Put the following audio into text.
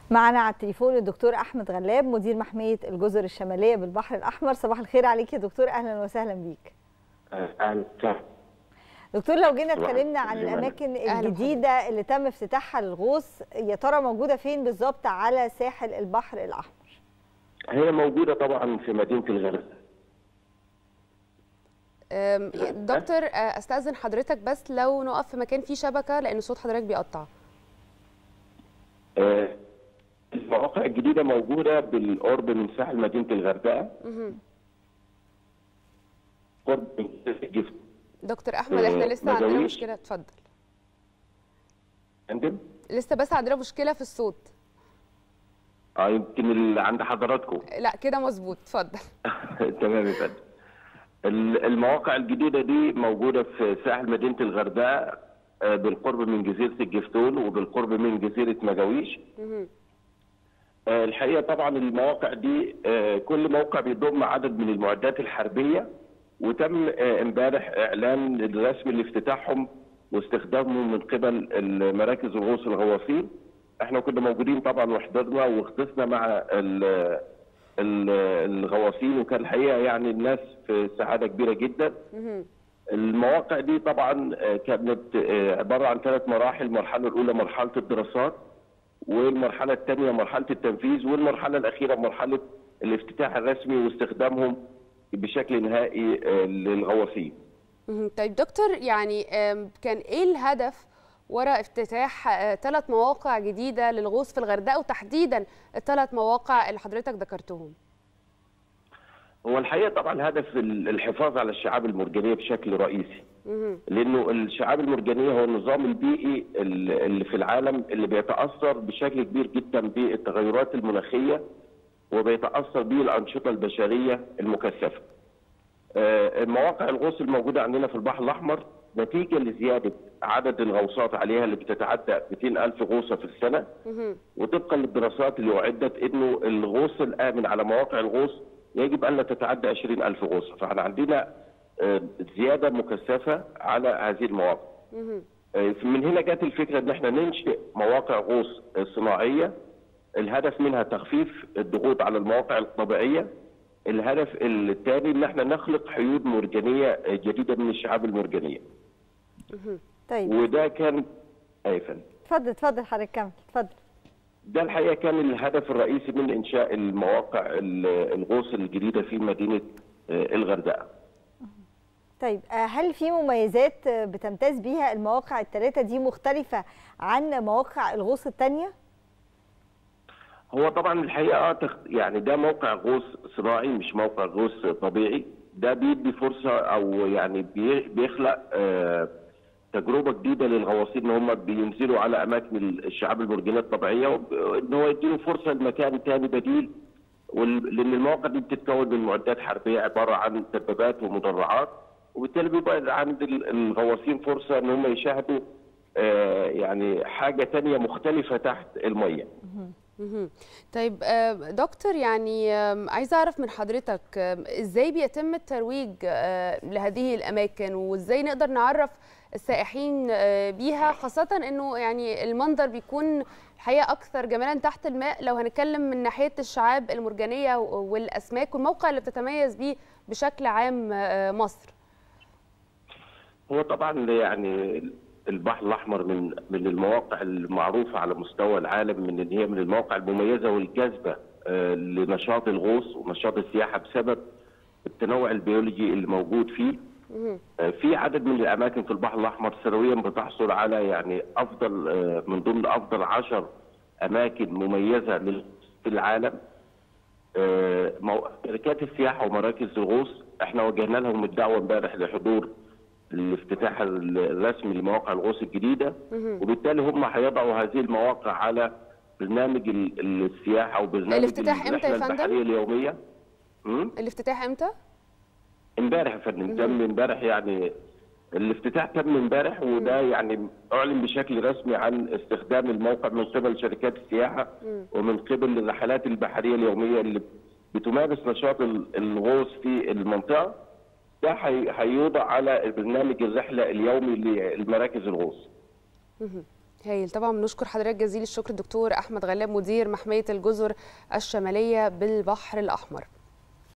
معنا على التليفون الدكتور احمد غلاب مدير محميه الجزر الشماليه بالبحر الاحمر صباح الخير عليك يا دكتور اهلا وسهلا بيك اهلا وسهلا دكتور لو جينا صباح اتكلمنا عن الخير. الاماكن أهلا الجديده اللي تم افتتاحها للغوص يا ترى موجوده فين بالظبط على ساحل البحر الاحمر هي موجوده طبعا في مدينه الغردقه أم، دكتور آه، استاذن حضرتك بس لو نقف في مكان فيه شبكه لان صوت حضرتك بيقطع آه، المواقع الجديده موجوده بالقرب من ساحل مدينه الغردقه مهم. قرب من الجفت دكتور احمد احنا آه، لسه عندنا مجاويش. مشكله اتفضل عندم لسه بس عندنا مشكله في الصوت اه يمكن اللي عند حضراتكم لا كده مظبوط اتفضل تمام يا فندم ال- المواقع الجديده دي موجوده في ساحل مدينه الغردقه آه، بالقرب من جزيره الجفتون وبالقرب من جزيره مجاويش مهم. آه، الحقيقه طبعا المواقع دي آه، كل موقع بيضم عدد من المعدات الحربيه وتم آه، امبارح اعلان الرسمي لافتتاحهم واستخدامهم من قبل المراكز الغوص الغواصين احنا كنا موجودين طبعا وحضرنا واختصنا مع ال- ال- الغواصين وكان الحقيقه يعني الناس في سعاده كبيره جدا مهم. المواقع دي طبعا آه، كانت آه، عباره عن ثلاث مراحل، المرحله الاولى مرحله الدراسات والمرحله الثانيه مرحله التنفيذ والمرحله الاخيره مرحله الافتتاح الرسمي واستخدامهم بشكل نهائي آه، للغواصين. مهم. طيب دكتور يعني آم، كان ايه الهدف وراء افتتاح ثلاث مواقع جديده للغوص في الغردقه وتحديدا الثلاث مواقع اللي حضرتك ذكرتهم هو الحقيقه طبعا الهدف ال- الحفاظ على الشعاب المرجانيه بشكل رئيسي. مهم. لانه الشعاب المرجانيه هو النظام البيئي ال- اللي في العالم اللي بيتاثر بشكل كبير جدا بالتغيرات المناخيه وبيتاثر به الانشطه البشريه المكثفه. آه، مواقع الغوص الموجوده عندنا في البحر الاحمر نتيجه لزياده عدد الغوصات عليها اللي بتتعدى 200 الف غوصه في السنه مهم. وطبقا للدراسات اللي اعدت انه الغوص الامن على مواقع الغوص يجب الا تتعدى 20 الف غوصه فاحنا عندنا آه، زياده مكثفه على هذه المواقع. مهم. آه، من هنا جت الفكره ان احنا ننشئ مواقع غوص آه، صناعيه الهدف منها تخفيف الضغوط على المواقع الطبيعيه الهدف الثاني ان احنا نخلق حيود مرجانيه آه، جديده من الشعاب المرجانيه طيب وده كان اي فندم اتفضل اتفضل حضرتك كمل اتفضل ده الحقيقه كان الهدف الرئيسي من انشاء المواقع ال- الغوص الجديده في مدينه آه، الغردقه. طيب آه، هل في مميزات آه، بتمتاز بيها المواقع الثلاثه دي مختلفه عن مواقع الغوص الثانيه هو طبعا الحقيقه آه تخ- يعني ده موقع غوص صناعي مش موقع غوص طبيعي ده بيدي فرصه او يعني بي- بيخلق آه، تجربه جديده للغواصين ان هم بينزلوا على اماكن الشعاب المرجانيه الطبيعيه وب- ان هو يديله فرصه لمكان تاني بديل وال- لان المواقع دي بتتكون من معدات حربيه عباره عن دبابات ومدرعات وبالتالي بيبقى عند ال- الغواصين فرصه ان هم يشاهدوا آه، يعني حاجه تانية مختلفه تحت الميه. مهم. طيب آه، دكتور يعني آم، عايزه اعرف من حضرتك آم، ازاي بيتم الترويج آه، لهذه الاماكن وازاي نقدر نعرف السائحين آه، بيها خاصه انه يعني المنظر بيكون الحقيقه اكثر جمالا تحت الماء لو هنتكلم من ناحيه الشعاب المرجانيه والاسماك والموقع اللي بتتميز بيه بشكل عام آه، مصر هو طبعا يعني البحر الاحمر من من المواقع المعروفه على مستوى العالم من ان هي من المواقع المميزه والجاذبه آه، لنشاط الغوص ونشاط السياحه بسبب التنوع البيولوجي اللي موجود فيه مهم. آه، في عدد من الاماكن في البحر الاحمر سنويا بتحصل على يعني افضل آه، من ضمن افضل عشر اماكن مميزه لل- في العالم آه، مو- شركات السياحه ومراكز الغوص احنا وجهنا لهم الدعوه امبارح لحضور الافتتاح ال- الرسمي لمواقع الغوص الجديده وبالتالي هم هيضعوا هذه المواقع على برنامج ال- السياحه وبرنامج الافتتاح إمتى يا الرحلة فندم؟ البحريه اليوميه مم؟ الافتتاح امتى؟ امبارح يا فندم تم امبارح يعني الافتتاح تم امبارح وده يعني اعلن بشكل رسمي عن استخدام الموقع من قبل شركات السياحه ومن قبل الرحلات البحريه اليوميه اللي بتمارس نشاط ال- الغوص في المنطقه ده هي- هيوضع على برنامج الرحله اليومي للمراكز الغوص. مهم. هايل طبعا بنشكر حضرتك جزيل الشكر الدكتور احمد غلاب مدير محميه الجزر الشماليه بالبحر الاحمر